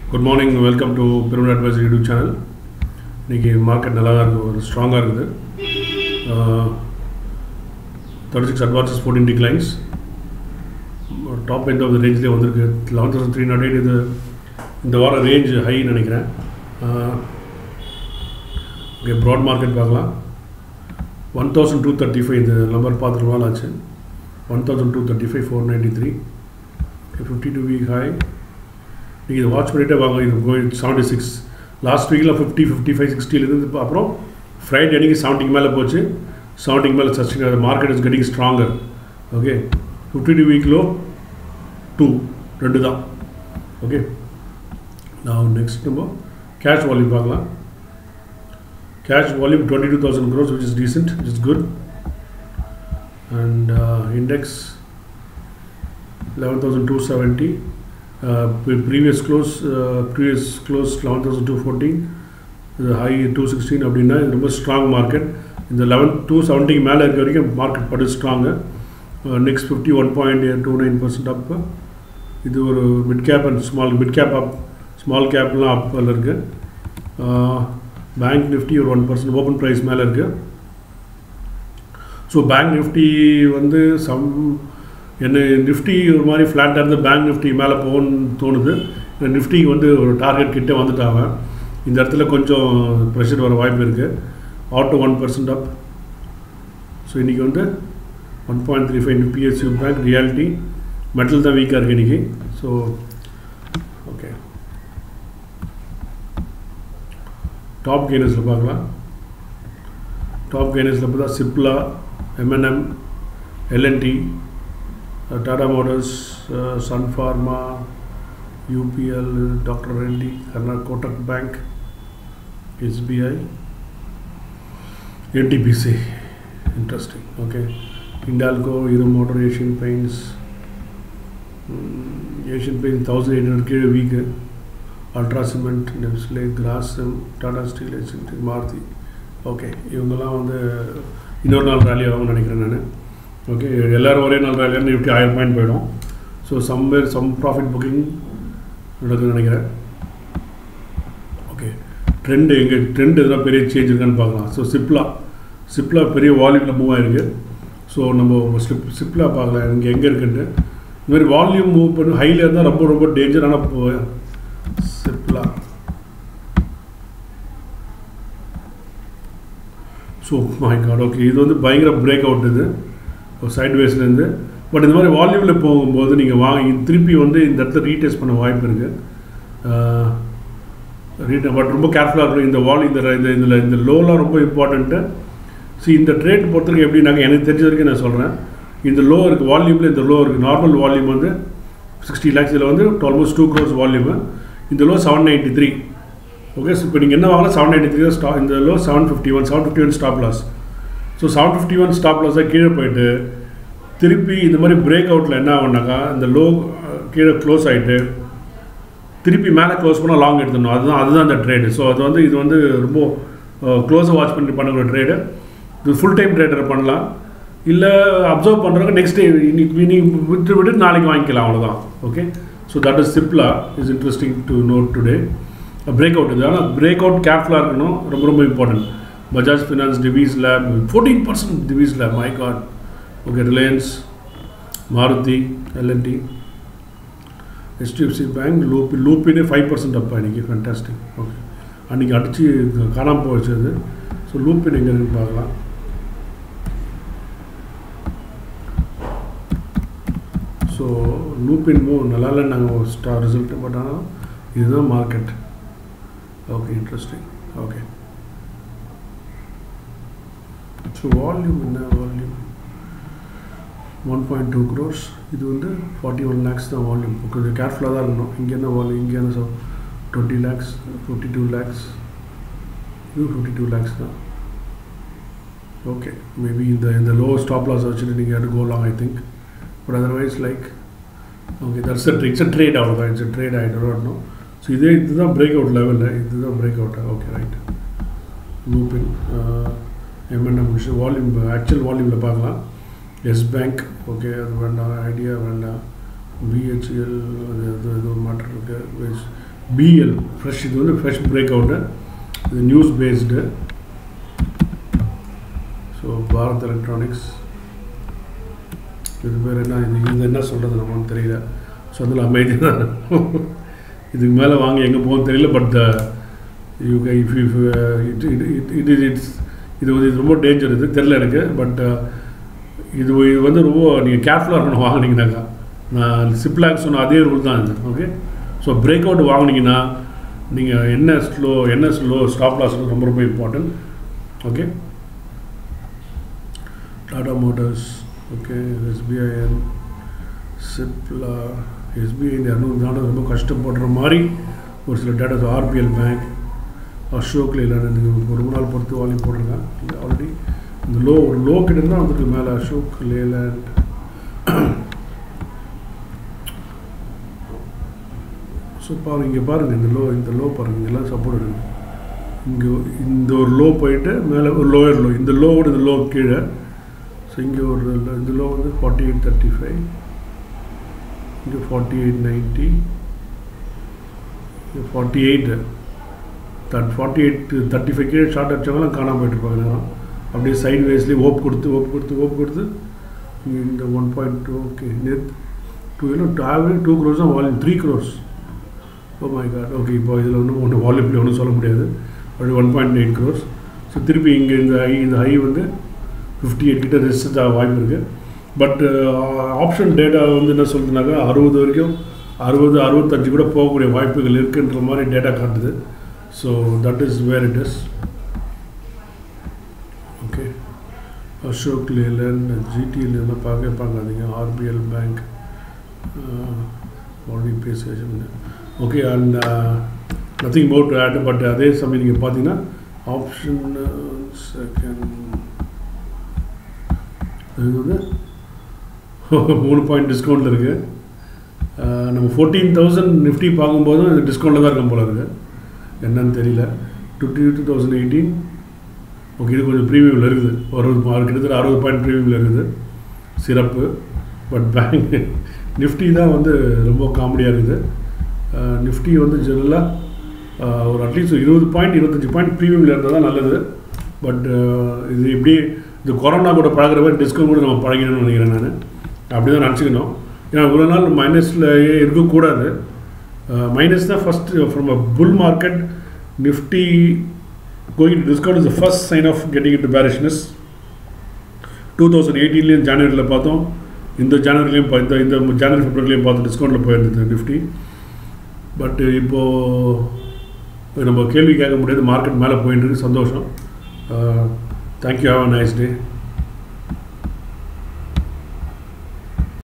good morning welcome to Peruman advisor YouTube channel இன்றைக்கி market நல்லா தான் இருக்குது ஒரு ஸ்ட்ராங்காக இருக்குது thirty six advances fourteen declines top end of the ரேஞ்ச்லேயே வந்திருக்கு eleven thousand three naught eight இது இந்த வாரம் ரேஞ்ச் ஹை நினைக்கிறேன் ஓகே ப்ராட் மார்க்கெட் பார்க்கலாம் one thousand two thirty five இந்த நம்பர் பார்த்துட்டு நாள் ஆச்சு one thousand two thirty five four ninety three fifty two week high நீங்கள் இதை வாட்ச் பண்ணிகிட்டே வாங்க இது கோயில் செவன்ட்டி சிக்ஸ் லாஸ்ட் வீக்கில் ஃபிஃப்டி ஃபிஃப்டி ஃபைவ் சிக்ஸ்டிலேருந்து அப்புறம் ஃப்ரைடே அன்றைக்கி செவன்ட்டிக்கு மேலே போச்சு செவன்ட்டிக்கு மேலே சஸ்டிங் ஆகுது market is getting stronger okay fifty two வீக்கிலோ டூ ரெண்டு தான் ஓகே நான் நெக்ஸ்ட் நம்ம கேஷ் வால்யூம் பார்க்கலாம் cash volume twenty two thousand crores which is decent which is good and index eleven thousand two seventy previous close previous close eleven thousand two fourteen இது high two sixteen அப்படின்னா இது ரொம்ப strong market இந்த eleven two செவன்ட்டிக்கு மேலே இருக்க வரைக்கும் market படு strong next fifty one point two nine percent up இது ஒரு mid cap and small mid cap up small கேப்லாம் அப்பில் இருக்குது பேங்க் நிஃப்டி ஒரு ஒன் பர்சன்ட் ஓப்பன் ப்ரைஸ் மேலே இருக்குது ஸோ பேங்க் நிஃப்டி வந்து சம் என்ன நிஃப்டி ஒரு மாதிரி ஃப்ளாட்டாக இருந்து பேங்க் நிஃப்டி மேலே போகணும்னு தோணுது நிஃப்டிக்கு வந்து ஒரு டார்கெட் கிட்டே வந்துட்டாங்க இந்த இடத்துல கொஞ்சம் ப்ரெஷர் வர வாய்ப்பு இருக்குது auto one percent up so இன்றைக்கி வந்து one point three five PSC bank realty metal தான் வீக்காக இருக்குது இன்றைக்கி ஸோ ஓகே டாப் கெய்னர்ஸில் பார்க்கலாம் டாப் கெய்னர்ஸில் பார்த்தா Cipla M&M L&T Tata Motors Sun Pharma UPL doctor Reddy Karnataka Kotak bank SBI ஏடிபிசி interesting okay Hindalco Hero Motor Asian Paints Asian Paint thousand eight hundred கீழே weak ultra cement Nestle Grasim Tata Steel Asian Maruti okay இவங்கெல்லாம் வந்து இன்னொரு நாள் rally ஆகும்னு நினைக்கிறேன் நான் ஓகே எல்லோரும் ஒரே நாள் ரேலியாக நிஃப்டி ஆயிரம் பாயிண்ட் போயிடும் so somewhere some profit booking நடக்குதுன்னு நினைக்கிறேன் ஓகே ட்ரெண்டு எங்கே ட்ரெண்ட் எதனா பெரிய சேஞ்ச் இருக்கான்னு பார்க்கலாம் ஸோ சிப்லா சிப்லா பெரிய வால்யூமில் மூவ் ஆகிருக்கு ஸோ நம்ம ஸ்லிப் சிப்லா பார்க்கலாம் இங்கே எங்கே இருக்குன்ட்டு இந்த மாதிரி வால்யூம் மூவ் பண்ணி ஹையில் இருந்தால் ரொம்ப ரொம்ப டேஞ்சரான Cipla so my god okay இது வந்து பயங்கர பிரேக் அவுட் இது சைட் வேஸ்லேருந்து பட் இந்த மாதிரி வால்யூமில் போகும்போது நீங்கள் வாங்கி திருப்பி வந்து இந்த இடத்துல ரீடெஸ்ட் பண்ண வாய்ப்பு இருக்குது ரீட் பட் ரொம்ப கேர்ஃபுல்லாக இருக்கணும் இந்த வால் இந்த இந்த இதில் இந்த லோலாம் ரொம்ப இம்பார்ட்டண்ட்டு ஸோ இந்த ட்ரேட் பொறுத்தவரைக்கும் எப்படின்னாக்க எனக்கு தெரிஞ்ச வரைக்கும் நான் சொல்கிறேன் இந்த லோ இருக்குது வால்யூமில் இந்த லோ இருக்குது நார்மல் வால்யூம் வந்து சிக்ஸ்டி லேக்ஸ் இதில் வந்து ஆல்மோஸ்ட் டூ க்ரோஸ் வால்யூமு இந்த low seven ninety three okay so இப்போ நீங்கள் என்ன வாங்கலாம் செவன் நைன்ட்டி த்ரீ ஸ்டா இந்த low seven fifty one seven fifty one stop loss so seven fifty one stop லாஸாக கீழே போயிட்டு திருப்பி இந்த மாதிரி பிரேக் அவுட்டில் என்ன ஆகுனாக்கா இந்த லோ கீழே க்ளோஸ் ஆகிட்டு திருப்பி மேலே க்ளோஸ் பண்ணால் லாங் எடுத்துடணும் அதுதான் அதுதான் அந்த ட்ரேடு ஸோ அது வந்து இது வந்து ரொம்ப க்ளோஸாக வாட்ச் பண்ணி பண்ணக்கூடிய ட்ரேடு இது ஃபுல் டைம் ட்ரேடர் பண்ணலாம் இல்லை அப்சர்வ் பண்ணுறவங்க நெக்ஸ்ட் டே இன்னைக்கு இன்னைக்கு விட்டு விட்டு நாளைக்கு வாங்கிக்கலாம் அவ்வளோதான் okay so that is Cipla is interesting to note today break out இது ஆனால் பிரேக் அவுட் கேர்ஃபுல்லாக இருக்கணும் ரொம்ப ரொம்ப important Bajaj finance Divi's lab fourteen percent Divi's lab my god okay Reliance Maruti L&T HDFC bank லூப்பி லூப்பினே ஃபைவ் பர்சன்ட் அப்பா இன்றைக்கி ஃபேன்டாஸ்டிக் ஓகே அன்றைக்கி அடித்து காணாமல் போச்சு அது ஸோ லூப்பின் எங்கே இருக்குன்னு பார்க்கலாம் ஸோ லூப்பின் மூவ் நல்லா இல்லை நாங்கள் ஸ்டார் ரிசல்ட்டு பட் ஆனால் இதுதான் market okay interesting okay so volume என்ன volume one point two crores இது வந்து ஃபார்ட்டி ஒன் லேக்ஸ் தான் வால்யூம் கொஞ்சம் கேர்ஃபுல்லாக தான் இருக்கணும் இங்கே என்ன வால்யூம் இங்கே என்ன so twenty lakhs fifty two lakhs இது ஃபிஃப்டி டூ லேக்ஸ் தான் ஓகே மேபி இந்த இந்த லோ ஸ்டாப் லாஸ் வச்சுட்டு நீங்கள் அது கோலாம் I think but otherwise like okay that's a it's a trade அவ்வளோதான் இட்ஸ் அ ட்ரேட் ஆகிட்டு வரணும் ஸோ இதே இதுதான் பிரேக் அவுட் லெவலில் இதுதான் break out okay right Lupin M&M விஷயம் வால்யூம் ஆக்சுவல் வால்யூமில் பார்க்கலாம் எஸ் பேங்க் ஓகே அது வேண்டாம் ஐடியா வேண்டாம் பிஹெச்எல் அது அது ஏதோ ஒரு மாற்றம் இருக்குது பிஎல் ஃப்ரெஷ் இது வந்து ஃப்ரெஷ் பிரேக் அவுட்டு இது news based so Bharat electronics இது பேர் என்ன இது இது என்ன சொல்கிறது நம்மன்னு தெரியல ஸோ அதில் அமைதி தான் இதுக்கு மேலே வாங்கி எங்கே போகணும்னு தெரியல but you if if it it it it is it's இது வந்து இது ரொம்ப டேஞ்சர் இது தெரில எனக்கு பட் இது இது வந்து ரொம்ப நீங்கள் கேர்ஃபுல்லாக இருக்கணும் வாங்கினீங்கனாக்கா நான் சிப்லாக் சொன்ன அதே ரூல் தான் இது ஓகே ஸோ பிரேக் அவுட் வாங்கினீங்கன்னா நீங்கள் என்ன ஸ்லோ என்ன ஸ்லோ ஸ்டாப் லாஸ் ரொம்ப ரொம்ப important okay Tata Motors okay எஸ்பிஐஎன் சிப்லா எஸ்பிஐ இந்த இரநூறு நாடு ரொம்ப கஷ்டப்படுற மாதிரி ஒரு சில datas RBL bank Ashok Leyland இந்த ரொம்ப நாள் பொறுத்து வாங்கி போடுறேங்க ஆல்ரெடி இந்த லோ ஒரு லோ கிட்ட தான் வந்துட்டு மேலே அசோக் லேலாண்ட் ஸோ பாருங்க இங்கே பாருங்கள் இந்த லோ இந்த லோ பாருங்கள் இதெல்லாம் சப்போர்ட் இருக்குது இங்கே இந்த ஒரு லோ போயிட்டு மேலே ஒரு லோயர் லோ இந்த லோவோட இந்த லோ கீழே ஸோ இங்கே ஒரு lo- இந்த லோ வந்து ஃபார்ட்டி எயிட் தேர்ட்டி ஃபைவ் இங்கே forty eight ninety forty eight that forty eight thirty five கீழே ஷார்ட் அடிச்சவங்களாம் காணாமல் போயிட்டு இருப்பாங்க நேரம் அப்படியே சைட் வேஸ்லேயே ஓப் கொடுத்து ஓப் கொடுத்து ஓப் கொடுத்து இங்க இந்த ஒன் பாயிண்ட் டூ ஓகே நேத் டூ இன்னும் ஆவரேஜ் டூ க்ரோஸ் தான் volume three crores oh my god okay இப்போ இதில் ஒன்றும் ஒன்று வால்யூமில் ஒன்றும் சொல்ல முடியாது அப்படி one point eight crores so திருப்பி இங்கே இந்த ஹை இந்த ஹை வந்து ஃபிஃப்டி எயிட் கிட்ட ரெசிஸ்ட் ஆக வாய்ப்பு இருக்குது பட் ஆப்ஷன் டேட்டா வந்து என்ன சொல்லுதுனாக்கா அறுபது வரைக்கும் அறுபது அறுபத்தஞ்சு கூட போகக்கூடிய வாய்ப்புகள் இருக்குன்ற மாதிரி டேட்டா காட்டுது so that is where it is okay Ashok Leyland ஜிடியில் எல்லாம் பார்க்க பார்க்காதீங்க ஆர்பிஎல் பேங்க் ஆல்ரெடி பேசியாச்சு okay and nothing more to add but அதே சமயம் நீங்கள் பார்த்தீங்கன்னா ஆப்ஷன் செகண்ட் இது வந்து மூணு பாயிண்ட் டிஸ்கவுண்ட்டில் இருக்குது நம்ம ஃபோர்டீன் தௌசண்ட் நிஃப்டி பார்க்கும்போதும் இது டிஸ்கவுண்ட்டில் தான் இருக்கும் போல இருக்குது என்னன்னு தெரியல twenty two thousand eighteen okay இது கொஞ்சம் ப்ரீமியமில் இருக்குது ஒரு கிட்டத்தட்ட அறுபது பாயிண்ட் ப்ரீமியமில் இருக்குது சிறப்பு பட் பேங்க் நிஃப்டி தான் வந்து ரொம்ப காமெடியாக இருக்குது நிஃப்டி வந்து ஜெனரலாக ஒரு அட்லீஸ்ட் இருபது பாயிண்ட் இருபத்தஞ்சி பாயிண்ட் ப்ரீமியமில் இருந்தால் தான் நல்லது பட் இது இப்படி இந்த கொரோனா கூட பழகிற மாதிரி டிஸ்கவுண்ட் கூட நம்ம பழகிடணும்னு நினைக்கிறேன் நான் அப்படி தான் நினச்சிக்கணும் ஏன்னா இவ்வளோ நாள் மைனஸ்லேயே இருக்கக்கூடாது மைனஸ் தான் first from a bull market Nifty going to discount is the first sign of getting into bearishness two thousand எயிட்டீன்லேயும் ஜனவரியில் பார்த்தோம் இந்த ஜனவரிலையும் இந்த இந்த ஜனவரி பிப்ரவரிலையும் பார்த்து டிஸ்கவுண்ட்டில் போயிருந்தது நிஃப்டி பட் இப்போது நம்ம கேள்வி கேட்க முடியாது மார்க்கெட் மேலே போயிட்டு இருக்கு சந்தோஷம் thank you have a nice day